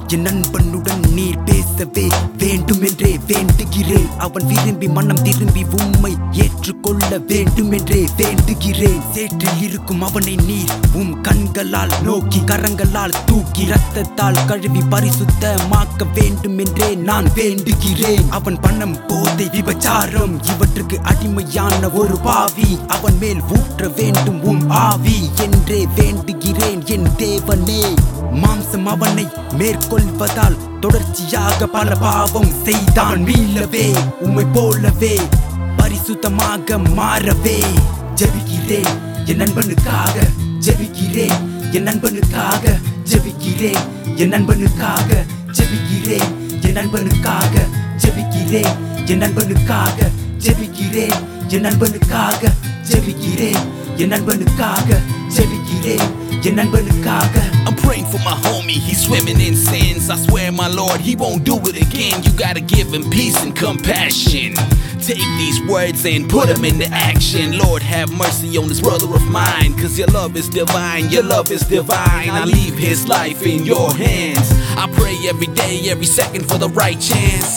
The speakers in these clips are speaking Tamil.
என் நண்பனுடன் நீர் பேசவே வேண்டுமென்றே வேண்டுகிறேன் அவன் விரும்பி மனம் திரும்பி உம்மை ஏற்றுக்கொள்ள வேண்டுமென்றே வேண்டுகிறேன் சேற்றில் இருக்கும் அவனை நீர் உம் கண்களால் நோக்கி கரங்களால் தூக்கி ரத்தத்தால் கழுவி பரிசுத்தமாக்க வேண்டுமென்றே நான் வேண்டுகிறேன் அவன் பணம் போதை விபச்சாரம் இவற்றுக்கு அடிமையான ஒரு பாவி அவன் மேல் ஊற்ற வேண்டும் உம் ஆவி என்றே வேண்டுகிறேன் என் தேவனே மாம்சம் அவனை மேற்கொள்வதால் தொடர்ச்சியாக பல பாவம் செய்தான் மீளவே உம்மை போலவே பரிசுத்தமாக மாறவே ஜெபிக்கிறேன் என் நண்பனுக்காக ஜெபிக்கிறேன் என் நண்பனுக்காக ஜெபிக்கிறேன் என் நண்பனுக்காக ஜெபிக்கிறேன் என் நண்பனுக்காக ஜெபிக்கிறேன் என் நண்பனுக்காக ஜெபிக்கிறேன் என் நண்பனுக்காக ஜெபிக்கிறேன் என் நண்பனுக்காக ஜெபிக்கிறேன் என் நண்பனுக்காக I'm praying for my homie, he's swimming in sins. I swear, my Lord, he won't do it again. You gotta give him peace and compassion. Take these words and put them into action. Lord, have mercy on this brother of mine, cause your love is divine, your love is divine. I leave his life in your hands. I pray every day, every second for the right chance.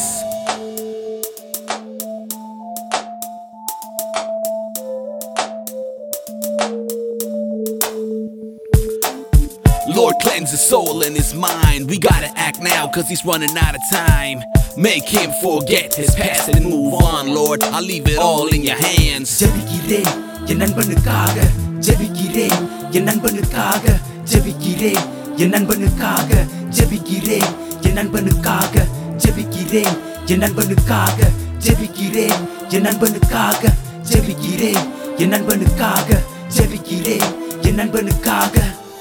Lord, cleanse his soul and his mind. We gotta act now, cause he's running out of time. Make him forget his past and move on, Lord. I leave it all in your hands. ஜெபிக்கிறேன் என் நண்பனுக்காக ஜெபிக்கிறேன் என் நண்பனுக்காக ஜெபிக்கிறேன் என் நண்பனுக்காக ஜெபிக்கிறேன் என் நண்பனுக்காக ஜெபிக்கிறேன் என் நண்பனுக்காக ஜெபிக்கிறேன் என் நண்பனுக்காக ஜெபிக்கிறேன் என் நண்பனுக்காக ஜெபிக்கிறேன் என் நண்பனுக்காக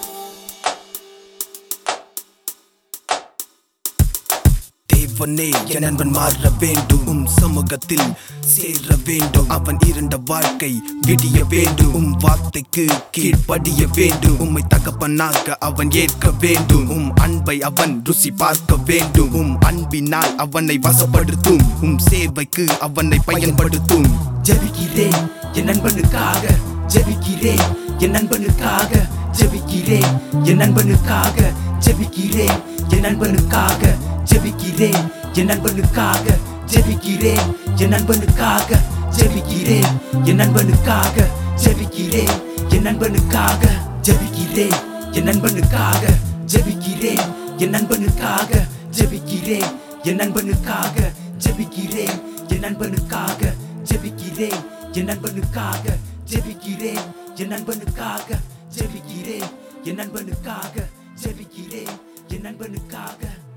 தேவனே என் நண்பன் மாற வேண்டும் உம் சமூகத்தில் சேர வேண்டும் அவன் இருண்ட வாழ்க்கை விடிய வேண்டும் உம் வார்த்தைக்கு கீழ்ப்படிய வேண்டும் உம்மை தகப்பனாக அவன் ஏற்க வேண்டும் உம் அன்பை அவன் ருசி பார்க்க வேண்டும் உம் அன்பினால் அவனை வசப்படுத்தும் உம் சேவைக்கு அவனை பயன்படுத்தும் ஜெபிக்கிறேன் என் நண்பனுக்காக ஜெபிக்கிறேன் என் நண்பனுக்காக ஜெபிக்கிறேன் என் நண்பனுக்காக ஜெபிக்கிறேன் என் நண்பனுக்காக ஜெபிக்கிறேன் என் நண்பனுக்காக ஜெபிக்கிறேன் என் நண்பனுக்காக ஜெபிக்கிறேன் என் நண்பனுக்காக ஜெபிக்கிறேன் என் நண்பனுக்காக ஜெபிக்கிறேன் என் நண்பனுக்காக ஜெபிக்கிறேன் என் நண்பனுக்காக ஜெபிக்கிறேன் என் நண்பனுக்காக ஜெபிக்கிறேன் என் நண்பனுக்காக ஜெபிக்கிறேன் என் நண்பனுக்காக ஜெபிக்கிறேன் என் நண்பனுக்காக ஜெபிக்கிறேன் என் நண்பனுக்காக ஜெபிக்கிறேன் என் நண்பனுக்காக